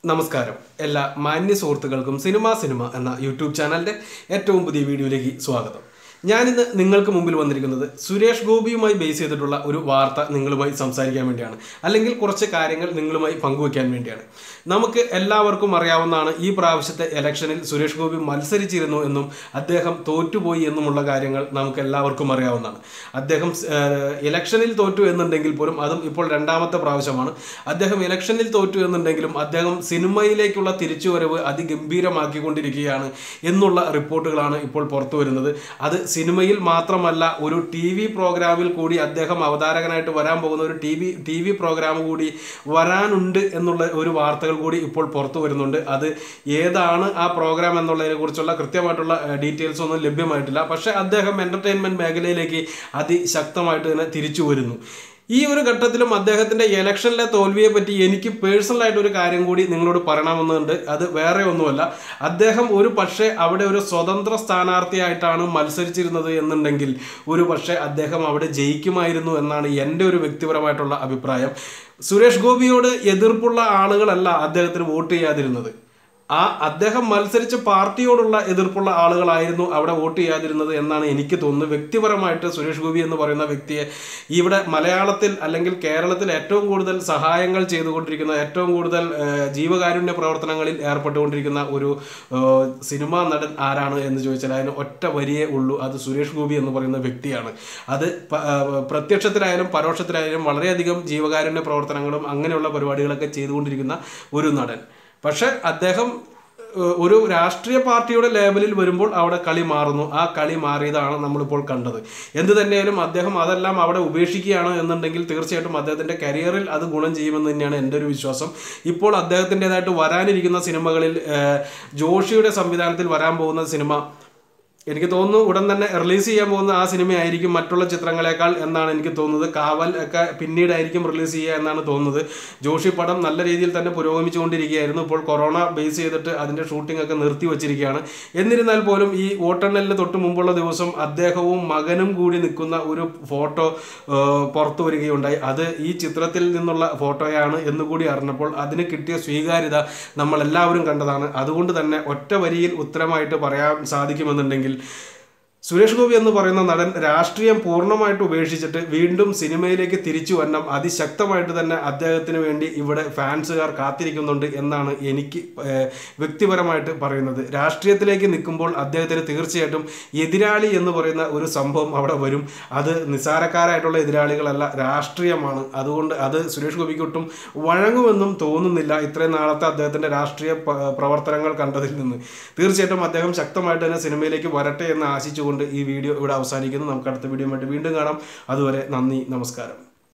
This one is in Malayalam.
നമസ്കാരം എല്ലാ മാന്യ സുഹൃത്തുക്കൾക്കും സിനിമ സിനിമ എന്ന യൂട്യൂബ് ചാനലിൻ്റെ ഏറ്റവും പുതിയ വീഡിയോയിലേക്ക് സ്വാഗതം ഞാനിന്ന് നിങ്ങൾക്ക് മുമ്പിൽ വന്നിരിക്കുന്നത് സുരേഷ് ഗോപിയുമായി ബേസ് ചെയ്തിട്ടുള്ള ഒരു വാർത്ത നിങ്ങളുമായി സംസാരിക്കാൻ വേണ്ടിയാണ് അല്ലെങ്കിൽ കുറച്ച് കാര്യങ്ങൾ നിങ്ങളുമായി പങ്കുവയ്ക്കാൻ വേണ്ടിയാണ് നമുക്ക് എല്ലാവർക്കും അറിയാവുന്നതാണ് ഈ പ്രാവശ്യത്തെ ഇലക്ഷനിൽ സുരേഷ് ഗോപി മത്സരിച്ചിരുന്നു എന്നും അദ്ദേഹം തോറ്റുപോയി എന്നുമുള്ള കാര്യങ്ങൾ നമുക്ക് എല്ലാവർക്കും അറിയാവുന്നതാണ് അദ്ദേഹം ഏഹ്, ഇലക്ഷനിൽ തോറ്റു എന്നുണ്ടെങ്കിൽ പോലും അതും ഇപ്പോൾ രണ്ടാമത്തെ പ്രാവശ്യമാണ് അദ്ദേഹം ഇലക്ഷനിൽ തോറ്റു എന്നുണ്ടെങ്കിലും അദ്ദേഹം സിനിമയിലേക്കുള്ള തിരിച്ചുവരവ് അതിഗംഭീരമാക്കിക്കൊണ്ടിരിക്കുകയാണ് എന്നുള്ള റിപ്പോർട്ടുകളാണ് ഇപ്പോൾ പുറത്തു വരുന്നത് അത് സിനിമയിൽ മാത്രമല്ല ഒരു ടി വി പ്രോഗ്രാമിൽ കൂടി അദ്ദേഹം അവതാരകനായിട്ട് വരാൻ പോകുന്ന ഒരു T V T V program കൂടി വരാനുണ്ട് എന്നുള്ള ഒരു വാർത്തകൾ കൂടി ഇപ്പോൾ പുറത്തു വരുന്നുണ്ട് അത് ഏതാണ് ആ പ്രോഗ്രാം എന്നുള്ളതിനെ കുറിച്ചുള്ള കൃത്യമായിട്ടുള്ള ഡീറ്റെയിൽസ് ഒന്നും ലഭ്യമായിട്ടില്ല പക്ഷേ അദ്ദേഹം എൻ്റർടൈൻമെൻറ്റ് മേഖലയിലേക്ക് അതിശക്തമായിട്ട് തന്നെ തിരിച്ചു വരുന്നു ഈ ഒരു ഘട്ടത്തിലും അദ്ദേഹത്തിന്റെ ഇലക്ഷനിലെ തോൽവിയെ പറ്റി എനിക്ക് പേഴ്സണലായിട്ട് ഒരു കാര്യം കൂടി നിങ്ങളോട് പറയണമെന്നുണ്ട് അത് വേറെ ഒന്നുമല്ല അദ്ദേഹം ഒരു പക്ഷേ അവിടെ ഒരു സ്വതന്ത്ര സ്ഥാനാർത്ഥിയായിട്ടാണ് മത്സരിച്ചിരുന്നത് എന്നുണ്ടെങ്കിൽ ഒരു പക്ഷേ അദ്ദേഹം അവിടെ ജയിക്കുമായിരുന്നു എന്നാണ് എൻ്റെ ഒരു വ്യക്തിപരമായിട്ടുള്ള അഭിപ്രായം സുരേഷ് ഗോപിയോട് എതിർപ്പുള്ള ആളുകളല്ല അദ്ദേഹത്തിന് വോട്ട് ചെയ്യാതിരുന്നത് ആ അദ്ദേഹം മത്സരിച്ച പാർട്ടിയോടുള്ള എതിർപ്പുള്ള ആളുകളായിരുന്നു അവിടെ വോട്ട് ചെയ്യാതിരുന്നത് എന്നാണ് എനിക്ക് തോന്നുന്നത് വ്യക്തിപരമായിട്ട് സുരേഷ് ഗോപി എന്ന് പറയുന്ന വ്യക്തിയെ ഇവിടെ മലയാളത്തിൽ അല്ലെങ്കിൽ കേരളത്തിൽ ഏറ്റവും കൂടുതൽ സഹായങ്ങൾ ചെയ്തുകൊണ്ടിരിക്കുന്ന ഏറ്റവും കൂടുതൽ ഏഹ്, ജീവകാരുണ്യ പ്രവർത്തനങ്ങളിൽ ഏർപ്പെട്ടുകൊണ്ടിരിക്കുന്ന ഒരു ഏഹ്, സിനിമാ നടൻ ആരാണ് എന്ന് ചോദിച്ചാൽ അതിന് ഒറ്റ വരിയേ ഉള്ളൂ അത് സുരേഷ് ഗോപി എന്ന് പറയുന്ന വ്യക്തിയാണ് അത് പ- ഏഹ്, പ്രത്യക്ഷത്തിലായാലും പരോക്ഷത്തിലായാലും വളരെയധികം ജീവകാരുണ്യ പ്രവർത്തനങ്ങളും അങ്ങനെയുള്ള പരിപാടികളൊക്കെ ചെയ്തുകൊണ്ടിരിക്കുന്ന ഒരു നടൻ പക്ഷെ അദ്ദേഹം ഏഹ്, ഒരു രാഷ്ട്രീയ പാർട്ടിയുടെ ലേബലിൽ വരുമ്പോൾ അവിടെ കളി മാറുന്നു ആ കളി മാറിയതാണ് നമ്മളിപ്പോൾ കണ്ടത് എന്ത് തന്നെയായാലും അദ്ദേഹം അതെല്ലാം അവിടെ ഉപേക്ഷിക്കുകയാണ് എന്നുണ്ടെങ്കിൽ തീർച്ചയായിട്ടും അദ്ദേഹത്തിന്റെ കരിയറിൽ അത് ഗുണം ചെയ്യുമെന്ന് തന്നെയാണ് എൻ്റെ ഒരു വിശ്വാസം ഇപ്പോൾ അദ്ദേഹത്തിൻ്റെതായിട്ട് വരാനിരിക്കുന്ന സിനിമകളിൽ ഏഹ്, ജോഷിയുടെ സംവിധാനത്തിൽ വരാൻ പോകുന്ന സിനിമ എനിക്ക് തോന്നുന്നു ഉടൻ തന്നെ റിലീസ് ചെയ്യാൻ പോകുന്ന ആ സിനിമയായിരിക്കും മറ്റുള്ള ചിത്രങ്ങളെക്കാൾ എന്നാണ് എനിക്ക് തോന്നുന്നത് കാവൽ ഒക്കെ പിന്നീടായിരിക്കും റിലീസ് ചെയ്യുക എന്നാണ് തോന്നുന്നത് ജോഷി പടം നല്ല രീതിയിൽ തന്നെ പുരോഗമിച്ചുകൊണ്ടിരിക്കുകയായിരുന്നു ഇപ്പോൾ കൊറോണ ബേസ് ചെയ്തിട്ട് അതിൻ്റെ ഷൂട്ടിംഗ് ഒക്കെ നിർത്തി വച്ചിരിക്കുകയാണ് എന്നിരുന്നാൽ പോലും ഈ വോട്ടെണ്ണലിന് തൊട്ട് മുമ്പുള്ള ദിവസം അദ്ദേഹവും മകനും കൂടി നിൽക്കുന്ന ഒരു ഫോട്ടോ പുറത്തു വരികയുണ്ടായി അത് ഈ ചിത്രത്തിൽ നിന്നുള്ള ഫോട്ടോയാണ് എന്നുകൂടി അറിഞ്ഞപ്പോൾ അതിന് കിട്ടിയ സ്വീകാര്യത നമ്മൾ എല്ലാവരും കണ്ടതാണ് അതുകൊണ്ട് തന്നെ ഒറ്റ വരിയിൽ ഉത്തരമായിട്ട് പറയാൻ സാധിക്കുമെന്നുണ്ടെങ്കിൽ സുരേഷ് ഗോപി എന്ന് പറയുന്ന നടൻ രാഷ്ട്രീയം പൂർണ്ണമായിട്ട് ഉപേക്ഷിച്ചിട്ട് വീണ്ടും സിനിമയിലേക്ക് തിരിച്ചു വരണം അതിശക്തമായിട്ട് തന്നെ അദ്ദേഹത്തിന് വേണ്ടി ഇവിടെ ഫാൻസുകാർ കാത്തിരിക്കുന്നുണ്ട് എന്നാണ് എനിക്ക് ഏഹ്, വ്യക്തിപരമായിട്ട് പറയുന്നത് രാഷ്ട്രീയത്തിലേക്ക് നിൽക്കുമ്പോൾ അദ്ദേഹത്തിന് തീർച്ചയായിട്ടും എതിരാളി എന്ന് പറയുന്ന ഒരു സംഭവം അവിടെ വരും അത് നിസ്സാരക്കാരായിട്ടുള്ള എതിരാളികളല്ല രാഷ്ട്രീയമാണ് അതുകൊണ്ട് അത് സുരേഷ് ഗോപിക്ക് ഒട്ടും വഴങ്ങുമെന്നും തോന്നുന്നില്ല ഇത്രയും നാളത്തെ അദ്ദേഹത്തിന്റെ രാഷ്ട്രീയ പ- പ്രവർത്തനങ്ങൾ കണ്ടതിൽ നിന്ന് തീർച്ചയായിട്ടും അദ്ദേഹം ശക്തമായിട്ട് തന്നെ സിനിമയിലേക്ക് വരട്ടെ എന്ന് ആശിച്ചുകൊണ്ട് ഈ വീഡിയോ ഇവിടെ അവസാനിക്കുന്നു നമുക്ക് അടുത്ത വീഡിയോ ആയിട്ട് വീണ്ടും കാണാം അതുവരെ നന്ദി നമസ്കാരം